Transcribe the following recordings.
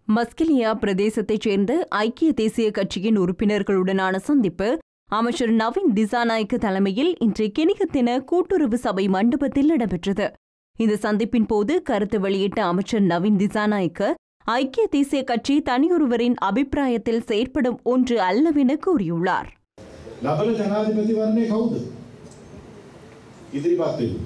மஸ்கெலியா பிரதேசத்தைச் சேர்ந்த ஐக்கிய தேசிய கட்சியின் உறுப்பினர்களுடனான சந்திப்பு அமைச்சர் நவீன் திசாநாயக்க தலைமையில் இன்று கிணிகத்தின கூட்டுறவு சபை மண்டபத்தில் இடம்பெற்றது இந்த சந்திப்பின் போது கருத்து வெளியிட்ட அமைச்சர் நவீன் திசாநாயக்க ஐக்கிய தேசிய கட்சி தனியொருவரின் அபிப்பிராயத்தில் செயற்படும் ஒன்று அல்லவென கூறியுள்ளார் ලබන ජනාධිපතිවරණය කවුද? ඉදිරිපත් වෙන්නේ.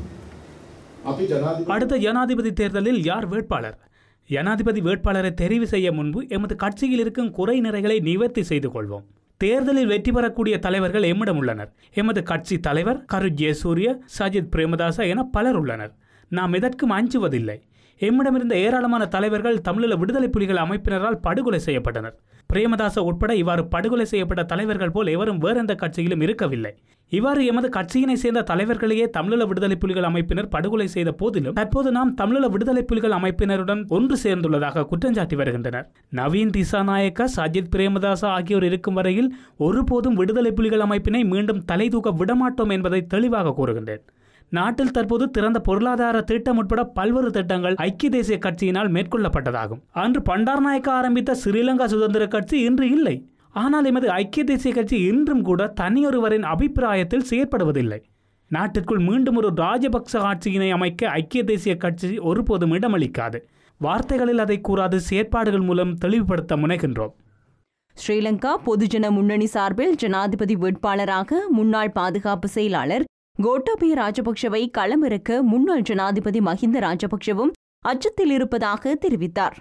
අපි ජනාධිපති அடுத்த ஜனாதிபதி தேர்தலில் யார் வேட்பாளர் ஜனாதிபதி வேட்பாளரை தெரிவு செய்ய முன்பு எமது கட்சியில் இருக்கும் குறை நிறைகளை நிவர்த்தி செய்து கொள்வோம் தேர்தலில் வெற்றி பெறக்கூடிய தலைவர்கள் எம்மிடம் உள்ளனர் எமது கட்சி தலைவர் கரு ஜெயசூரிய சஜித் பிரேமதாச என பலர் உள்ளனர் நாம் எதற்கும் அஞ்சுவதில்லை எம்மிடமிருந்த ஏராளமான தலைவர்கள் தமிழீழ விடுதலை புலிகள் அமைப்பினரால் படுகொலை செய்யப்பட்டனர் பிரேமதாச உட்பட இவ்வாறு படுகொலை செய்யப்பட்ட தலைவர்கள் போல் எவரும் வேறெந்த கட்சியிலும் இருக்கவில்லை இவ்வாறு எமது கட்சியினை சேர்ந்த தலைவர்களையே தமிழீழ விடுதலை புலிகள் அமைப்பினர் படுகொலை செய்த போதிலும் தற்போது நாம் தமிழீழ விடுதலை புலிகள் அமைப்பினருடன் ஒன்று சேர்ந்துள்ளதாக குற்றஞ்சாட்டி வருகின்றனர் நவீன் திசாநாயக்க சஜித் பிரேமதாச ஆகியோர் இருக்கும் வரையில் ஒருபோதும் விடுதலை புலிகள் அமைப்பினை மீண்டும் தலை தூக்க விடமாட்டோம் என்பதை தெளிவாக கூறுகின்றேன் நாட்டில் தற்போது திறந்த பொருளாதார திட்டம் உட்பட பல்வேறு திட்டங்கள் ஐக்கிய தேசிய கட்சியினால் மேற்கொள்ளப்பட்டதாகும் அன்று பண்டார்நாயக்க ஆரம்பித்த ஸ்ரீலங்கா சுதந்திர கட்சி இன்று இல்லை ஆனால் எமது ஐக்கிய தேசிய கட்சி இன்றும் கூட தனியொருவரின் அபிப்பிராயத்தில் செயற்படுவதில்லை நாட்டிற்குள் மீண்டும் ஒரு ராஜபக்ச ஆட்சியினை அமைக்க ஐக்கிய தேசிய கட்சி ஒருபோதும் இடமளிக்காது வார்த்தைகளில் அதை கூறாது செயற்பாடுகள் மூலம் தெளிவுபடுத்த முனைகின்றோம் ஸ்ரீலங்கா பொதுஜன முன்னணி சார்பில் ஜனாதிபதி வேட்பாளராக முன்னாள் பாதுகாப்பு செயலாளர் கோட்டாபய ராஜபக்ஷவை களமிறக்க முன்னாள் ஜனாதிபதி மஹிந்த ராஜபக்ஷவும் அச்சத்தில் இருப்பதாக தெரிவித்தார்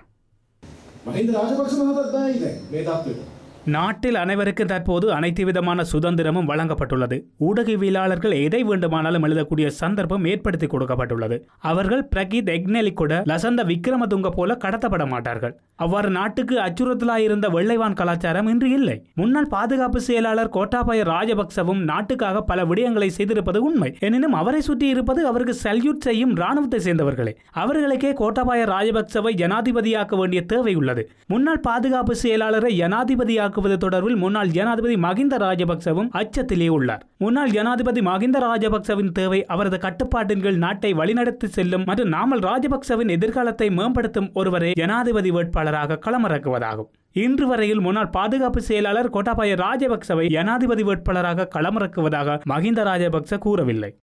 මහින්ද රාජපක්ෂ මහතාත් බයයි දැන් මේ තත්ත්වයට. நாட்டில் அனைவருக்கும் தற்போது அனைத்து விதமான சுதந்திரமும் வழங்கப்பட்டுள்ளது ஊடகவியலாளர்கள் எதை வேண்டுமானாலும் எழுதக்கூடிய சந்தர்ப்பம் ஏற்படுத்தி கொடுக்கப்பட்டுள்ளது அவர்கள் பிரகீத் எக்னெலிகொட லசந்த விக்ரமதுங்க போல கடத்தப்பட மாட்டார்கள் அவ்வாறு நாட்டுக்கு அச்சுறுத்தலாயிருந்த வெள்ளைவான் கலாச்சாரம் இன்று இல்லை முன்னாள் பாதுகாப்பு செயலாளர் கோட்டாபய ராஜபக்சவும் நாட்டுக்காக பல விடயங்களை செய்திருப்பது உண்மை எனினும் அவரை சுற்றி இருப்பது அவருக்கு சல்யூட் செய்யும் ராணுவத்தை சேர்ந்தவர்களே அவர்களுக்கே கோட்டாபாய ராஜபக்சவை ஜனாதிபதியாக்க வேண்டிய தேவை உள்ளது முன்னாள் பாதுகாப்பு செயலாளரை ஜனாதிபதியாக்குவது தொடர்பில் முன்னாள் ஜனாதிபதி மகிந்த ராஜபக்சவும் அச்சத்திலே உள்ளார் முன்னாள் ஜனாதிபதி மகிந்த ராஜபக்சவின் தேவை அவரது கட்டுப்பாட்டின் கீழ் நாட்டை வழிநடத்தி செல்லும் மற்றும் நாமல் ராஜபக்சவின் எதிர்காலத்தை மேம்படுத்தும் ஒருவரை ஜனாதிபதி வேட்பாளராக களமிறக்குவதாகும் இன்று வரையில் முன்னாள் பாதுகாப்பு செயலாளர் கோட்டாபாய ராஜபக்சவை ஜனாதிபதி வேட்பாளராக களமிறக்குவதாக மகிந்த ராஜபக்ச கூறவில்லை